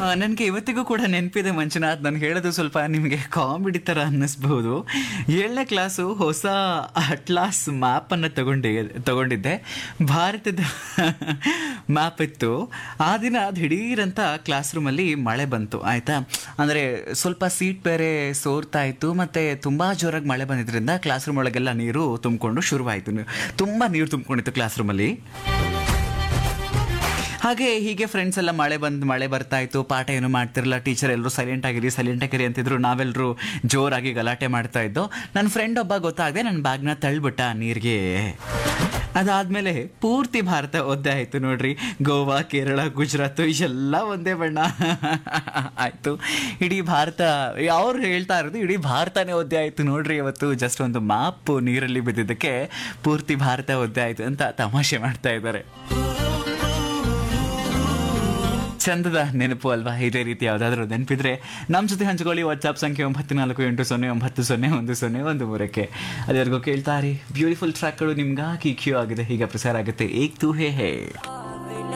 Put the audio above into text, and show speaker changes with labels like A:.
A: ನನಗೆ ಇವತ್ತಿಗೂ ಕೂಡ ನೆನಪಿದೆ ಮಂಜುನಾಥ್ ನಾನು ಹೇಳೋದು ಸ್ವಲ್ಪ ನಿಮಗೆ ಕಾಮಿಡಿ ಥರ ಅನ್ನಿಸ್ಬಹುದು ಏಳನೇ ಕ್ಲಾಸು ಹೊಸ ಅಟ್ಲಾಸ್ ಮ್ಯಾಪನ್ನು ತಗೊಂಡಿ ತಗೊಂಡಿದ್ದೆ ಭಾರತದ ಮ್ಯಾಪ್ ಇತ್ತು ಆ ದಿನ ದಿಢೀರಂತ ಕ್ಲಾಸ್ ರೂಮಲ್ಲಿ ಮಳೆ ಬಂತು ಆಯಿತಾ ಅಂದರೆ ಸ್ವಲ್ಪ ಸೀಟ್ ಬೇರೆ ಸೋರ್ತಾ ಇತ್ತು ಮತ್ತು ತುಂಬ ಜೋರಾಗಿ ಮಳೆ ಬಂದಿದ್ದರಿಂದ ಕ್ಲಾಸ್ ರೂಮ್ ಒಳಗೆಲ್ಲ ನೀರು ತುಂಬಿಕೊಂಡು ಶುರುವಾಯಿತು ತುಂಬ ನೀರು ತುಂಬಿಕೊಂಡಿತ್ತು ಕ್ಲಾಸ್ ರೂಮಲ್ಲಿ ಹಾಗೆ ಹೀಗೆ ಫ್ರೆಂಡ್ಸ್ ಎಲ್ಲ ಮಳೆ ಬಂದು ಮಳೆ ಬರ್ತಾ ಇತ್ತು ಪಾಠ ಏನು ಮಾಡ್ತಿರಲ್ಲ ಟೀಚರ್ ಎಲ್ಲರೂ ಸೈಲೆಂಟ್ ಆಗಿರಿ ಸೈಲೆಂಟ್ ಆಗಿರಿ ಅಂತಿದ್ರು ನಾವೆಲ್ಲರೂ ಜೋರಾಗಿ ಗಲಾಟೆ ಮಾಡ್ತಾ ಇದ್ದು ನನ್ನ ಫ್ರೆಂಡ್ ಒಬ್ಬ ಗೊತ್ತಾಗದೆ ನನ್ನ ಬ್ಯಾಗ್ನ ತಳ್ಬಿಟ್ಟ ನೀರಿಗೆ ಅದಾದ್ಮೇಲೆ ಪೂರ್ತಿ ಭಾರತ ಒದ್ದೆ ಆಯ್ತು ನೋಡ್ರಿ ಗೋವಾ ಕೇರಳ ಗುಜರಾತ್ ಎಲ್ಲ ಒಂದೇ ಬಣ್ಣ ಆಯ್ತು ಇಡೀ ಭಾರತ ಅವ್ರು ಹೇಳ್ತಾ ಇರೋದು ಇಡೀ ಭಾರತನೇ ಒದ್ದೆ ಆಯ್ತು ನೋಡ್ರಿ ಇವತ್ತು ಜಸ್ಟ್ ಒಂದು ಮಾಪ್ ನೀರಲ್ಲಿ ಬಿದ್ದಿದ್ದಕ್ಕೆ ಪೂರ್ತಿ ಭಾರತ ಒದ್ದೆ ಆಯ್ತು ಅಂತ ತಮಾಷೆ ಮಾಡ್ತಾ ಇದ್ದಾರೆ ಚಂದದ ನೆನಪು ಅಲ್ವಾ ಇದೇ ರೀತಿ ಯಾವುದಾದ್ರೂ ನೆನಪಿದ್ರೆ ನಮ್ಮ ಜೊತೆ ಹಂಚ್ಕೊಳ್ಳಿ ವಾಟ್ಸ್ಆಪ್ ಸಂಖ್ಯೆ ಒಂಬತ್ತು ನಾಲ್ಕು ಎಂಟು ಸೊನ್ನೆ ಒಂಬತ್ತು ಸೊನ್ನೆ ಒಂದು ಸೊನ್ನೆ ಒಂದು ಮೂರಕ್ಕೆ ಅಲ್ಲಿವರೆಗೂ ಕೇಳ್ತಾರೆ ಬ್ಯೂಟಿಫುಲ್ ಟ್ರ್ಯಾಕ್ಗಳು ನಿಮ್ಗಾಗಿ ಕ್ಯೂ ಆಗಿದೆ ಈಗ ಪ್ರಸಾರ ಆಗುತ್ತೆ ಏಕ್ ತೂ ಹೇ ಹೇ